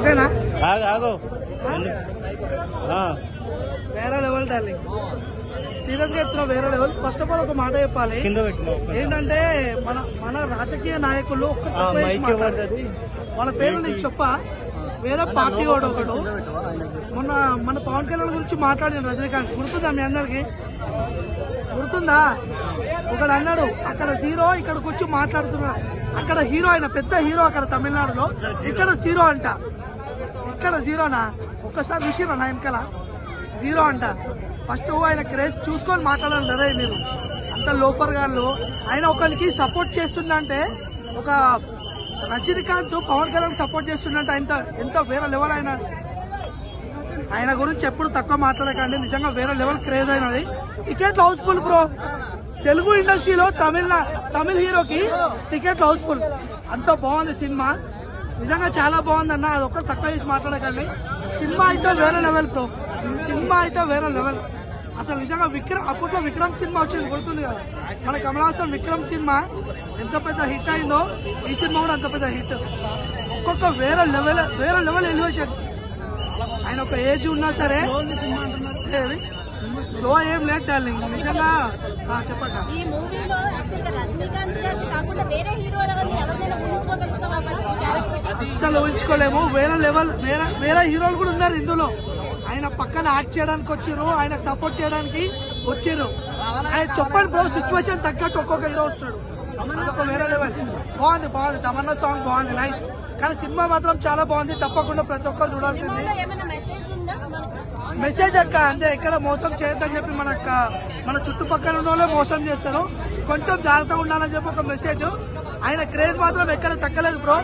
ఓకేనా ఆగు ఆగు ఆ, వేరే లెవెల్ డార్లింగ్ సీరియస్ గా చెప్తున్నా వేరే లెవెల్ ఫస్ట్ ఆఫ్ ఆల్ ఒక మాట చెప్పాలి కింద పెట్టిన ఏంటంటే మన మన రాజకీయ నాయకులు ఒక్క తక్కువ చేసి మైక్ మాట్లాడారు. ఎవరిది వాళ్ళ పేరు నీకు చెప్పా వేరే పార్టీ వాడు ఒకడు మొన్న మన పవన్ కళ్యాణ్ గురించి మాట్లాడిన రజనీకాంత్ గుర్తుందా మీ అందరికి గుర్తుందా ఒకడు అన్నాడు అక్కడ హీరో ఇక్కడికి వచ్చి మాట్లాడుతున్నాడు అక్కడ హీరో ఆయన పెద్ద హీరో అక్కడ తమిళనాడులో ఇక్కడ జీరో అంట ఇక్కడ జీరోనా ఒక్కసారి చూసిరా నా వెనకాల జీరో అంట ఫస్ట్ ఆయన క్రేజ్ చూసుకొని మాట్లాడాలి రే మీరు అంత లోపర్ గాళ్ళు ఆయన ఒకరికి సపోర్ట్ చేస్తుందంటే ఒక రజనీకాంత్ పవన్ కళ్యాణ్ సపోర్ట్ చేస్తుందంటే ఎంత ఎంత వేరే లెవెల్ ఆయన ఆయన గురించి ఎప్పుడు తక్కువ మాట్లాడకండి నిజంగా వేరే లెవెల్ క్రేజ్ అయినది టికెట్ హౌస్ఫుల్ బ్రో తెలుగు ఇండస్ట్రీలో తమిళ తమిళ హీరోకి టికెట్ హౌస్ఫుల్ అంత బాగుంది సినిమా నిజంగా చాలా బాగుంది అన్న అది ఒక్కరు తక్కువ చేసి మాట్లాడకండి సినిమా అయితే వేరే లెవెల్ బ్రో సినిమా అయితే వేరే లెవెల్ అసలు నిజంగా విక్రమ్ అప్పట్లో విక్రమ్ సినిమా వచ్చింది గుర్తుంది కదా మన కమలాసన్ విక్రమ్ సినిమా ఎంత పెద్ద హిట్ అయిందో ఈ సినిమా కూడా అంత పెద్ద హిట్ ఒక్కొక్క వేరే లెవెల్ వేరే లెవెల్ ఎలివేషన్ ఆయన ఒక ఏజ్ ఉన్నా సరే ఏది? స్లో ఏం లేదు డార్లింగ్ నిజంగా ఆ, చెప్పక ఈ మూవీలో యాక్చువల్గా రజనీకాంత్ గారిని కాకుండా వేరే హీరోల ఎవరిని ఎవరినైనా ఊహించుకోగలుగుతాం అసలు క్యారెక్టర్ అస్సలు ఊహించుకోలేము వేరే లెవెల్ వేరే వేరే హీరోలు కూడా ఉన్నారు ఇందులో ఆయన పక్కన యాక్ట్ చేయడానికి వచ్చిర్రు ఆయన సపోర్ట్ చేయడానికి వచ్చిర్రు ఆయన చెప్పండి బ్రో సిచ్యువేషన్ తగ్గట్టు ఒక్కొక్క హీరో వస్తాడు అదొక వేరే లెవెల్ బాగుంది బాగుంది తమన్నా సాంగ్ బాగుంది నైస్ కానీ సినిమా మాత్రం చాలా బాగుంది తప్పకుండా ప్రతి ఒక్కరు చూడాల్సింది సినిమాలో ఏమైనా మెసేజ్ ఉందా మనకు మెసేజ్ అక్క అంతే ఎక్కడ మోసం చేయొద్దని చెప్పి మన అక్క- మన చుట్టుపక్కల ఉన్న వాళ్ళే మోసం చేస్తారు కొంచెం జాగ్రత్తగా ఉండాలని చెప్పి ఒక మెసేజ్ ఆయన క్రేజ్ మాత్రం ఎక్కడ తగ్గలేదు బ్రో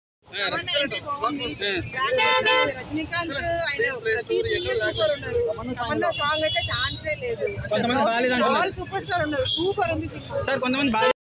రజనీకాంత్ ఆయన ప్రతి సీరియల్ సూపర్ ఉన్నారు తమన్నా సాంగ్ అయితే ఛాన్సే లేదు కొంతమంది బాగాలేదు ఆల్ సూపర్ స్టార్ ఉన్నారు సూపర్ ఉంది సినిమా సార్ కొంతమంది బాగా